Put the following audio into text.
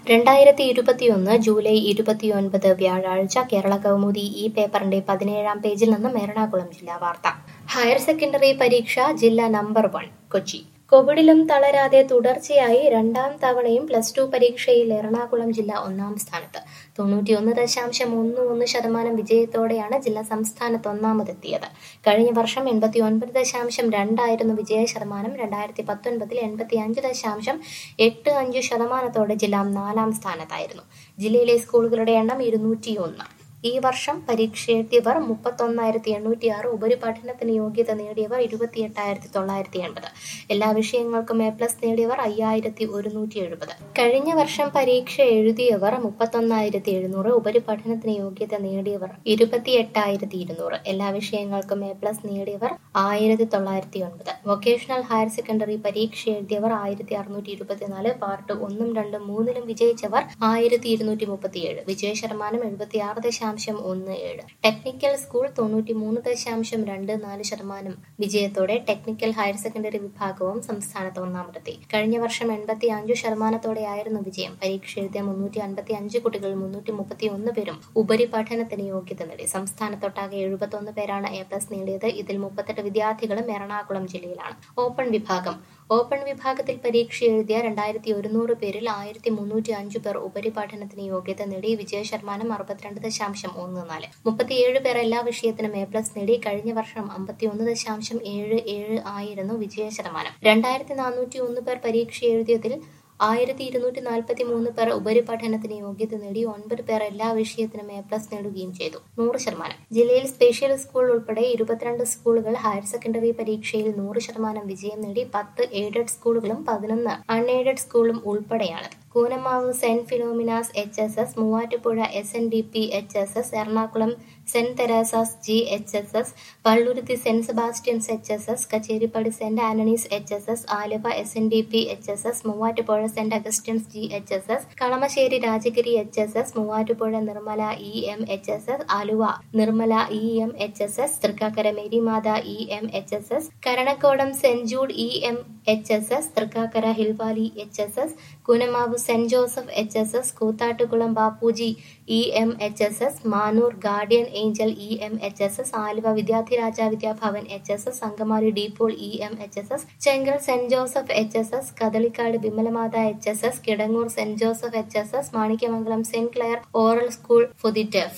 രണ്ടായിരത്തി ഇരുപത്തിയൊന്ന് ജൂലൈ ഇരുപത്തിയൊൻപത് വ്യാഴാഴ്ച കേരള കൗമുദി ഈ പേപ്പറിന്റെ പതിനേഴാം പേജിൽ നിന്നും എറണാകുളം ജില്ലാ വാർത്ത ഹയർ സെക്കൻഡറി പരീക്ഷ ജില്ല നമ്പർ വൺ കൊച്ചി കോവിഡിലും തളരാതെ തുടർച്ചയായി രണ്ടാം തവണയും പ്ലസ് ടു പരീക്ഷയിൽ എറണാകുളം ജില്ല ഒന്നാം സ്ഥാനത്ത് തൊണ്ണൂറ്റിയൊന്ന് ദശാംശം ഒന്ന് ഒന്ന് ശതമാനം വിജയത്തോടെയാണ് ജില്ല സംസ്ഥാനത്ത് ഒന്നാമതെത്തിയത് കഴിഞ്ഞ വർഷം എൺപത്തി ഒൻപത് ദശാംശം രണ്ടായിരുന്നു വിജയ ശതമാനം രണ്ടായിരത്തി പത്തൊൻപതിൽ എൺപത്തി അഞ്ച് ദശാംശം എട്ട് അഞ്ച് ശതമാനത്തോടെ ജില്ല നാലാം സ്ഥാനത്തായിരുന്നു ജില്ലയിലെ സ്കൂളുകളുടെ എണ്ണം ഇരുന്നൂറ്റിയൊന്ന് ഈ വർഷം പരീക്ഷ എഴുതിയവർ മുപ്പത്തൊന്നായിരത്തി എണ്ണൂറ്റി ആറ് ഉപരിപഠനത്തിന് യോഗ്യത നേടിയവർ ഇരുപത്തിയെട്ടായിരത്തി തൊള്ളായിരത്തി എൺപത് എല്ലാ വിഷയങ്ങൾക്കും എ പ്ലസ് നേടിയവർ അയ്യായിരത്തി ഒരുന്നൂറ്റി എഴുപത് കഴിഞ്ഞ വർഷം പരീക്ഷ എഴുതിയവർ മുപ്പത്തൊന്നായിരത്തി എഴുന്നൂറ് ഉപരിപഠനത്തിന് യോഗ്യത നേടിയവർ ഇരുപത്തിയെട്ടായിരത്തി ഇരുന്നൂറ് എല്ലാ വിഷയങ്ങൾക്കും എ പ്ലസ് നേടിയവർ ആയിരത്തി തൊള്ളായിരത്തി ഒൻപത് വൊക്കേഷണൽ ഹയർ സെക്കൻഡറി പരീക്ഷ എഴുതിയവർ ആയിരത്തി അറുന്നൂറ്റി ഇരുപത്തിനാല് പാർട്ട് ഒന്നും രണ്ടും മൂന്നിലും വിജയിച്ചവർ ആയിരത്തി ഇരുന്നൂറ്റി മുപ്പത്തിയേഴ് വിജയ ശതമാനം എഴുപത്തിയാറ് ദശാംശം ഒന്ന് ഏഴ് ടെക്നിക്കൽ സ്കൂൾ തൊണ്ണൂറ്റി മൂന്ന് ദശാംശം രണ്ട് നാല് ശതമാനം വിജയത്തോടെ ടെക്നിക്കൽ ഹയർ സെക്കൻഡറി വിഭാഗവും സംസ്ഥാനത്ത് ഒന്നാമതെത്തി കഴിഞ്ഞ വർഷം എൺപത്തി അഞ്ച് ശതമാനത്തോടെയായിരുന്നു വിജയം പരീക്ഷ എഴുതിയ മുന്നൂറ്റി അൻപത്തി അഞ്ച് കുട്ടികൾ മുന്നൂറ്റി മുപ്പത്തി ഒന്ന് പേരും ഉപരിപഠനത്തിന് യോഗ്യത നേടി സംസ്ഥാനത്തൊട്ടാകെ എഴുപത്തി ഒന്ന് പേരാണ് എ പ്ലസ് നേടിയത് ഇതിൽ മുപ്പത്തെട്ട് വിദ്യാർത്ഥികളും എറണാകുളം ജില്ലയിലാണ് ഓപ്പൺ വിഭാഗം ഓപ്പൺ വിഭാഗത്തിൽ പരീക്ഷ എഴുതിയ രണ്ടായിരത്തി ഒരുന്നൂറ് പേരിൽ ആയിരത്തി മുന്നൂറ്റി അഞ്ചു പേർ ഉപരിപഠനത്തിന് യോഗ്യത നേടി വിജയ ശതമാനം അറുപത്തിരണ്ട് ദശാംശം ഒന്ന് നാല് മുപ്പത്തിയേഴ് പേർ എല്ലാ വിഷയത്തിനും എ പ്ലസ് നേടി കഴിഞ്ഞ വർഷം അമ്പത്തിയൊന്ന് ദശാംശം ഏഴ് ഏഴ് ആയിരുന്നു വിജയ ശതമാനം രണ്ടായിരത്തി നാനൂറ്റി ഒന്ന് പേർ പരീക്ഷ എഴുതിയതിൽ ആയിരത്തി ഇരുന്നൂറ്റി നാൽപ്പത്തി മൂന്ന് പേർ ഉപരിപഠനത്തിന് യോഗ്യത നേടി ഒൻപത് പേർ എല്ലാ വിഷയത്തിനും എ പ്ലസ് നേടുകയും ചെയ്തു നൂറ് ശതമാനം ജില്ലയിൽ സ്പെഷ്യൽ സ്കൂൾ ഉൾപ്പെടെ ഇരുപത്തിരണ്ട് സ്കൂളുകൾ ഹയർ സെക്കൻഡറി പരീക്ഷയിൽ നൂറ് ശതമാനം വിജയം നേടി പത്ത് എയ്ഡഡ് സ്കൂളുകളും പതിനൊന്ന് അൺഎയ്ഡഡ് സ്കൂളും ഉൾപ്പെടെയാണ് Koonammavu Saint Philomena's H S S Muvattupuzha S N D P H S S Ernakulam Saint Teresa's G H S S Palluruthy Saint Sebastian's H S S Kacheripady Saint Anthony's H S S Aluva S N D P H S S Muvattupuzha Saint Augustine's G H S S Kalamassery Rajagiri H S S Muvattupuzha Nirmala E M H S S Aluva Nirmala E M H S S Thrikkakara Marymatha E M H S S Karanakodam Saint Jude E M H S S Thrikkakara Hill Valley H S S Koonammavu Saint Joseph H S S Koothattukulam Bapuji E M H S S Manoor Guardian Angel E M H S S Aluva Vidyadhiraja Vidyabhavan H S S Angamaly De Paul E M H S S Chengal Saint Joseph H S S Kadalikkad Vimalamatha H S S Kidangoor Saint Joseph H S S Manikyamangalam സെന്റ് Clare oral school for the def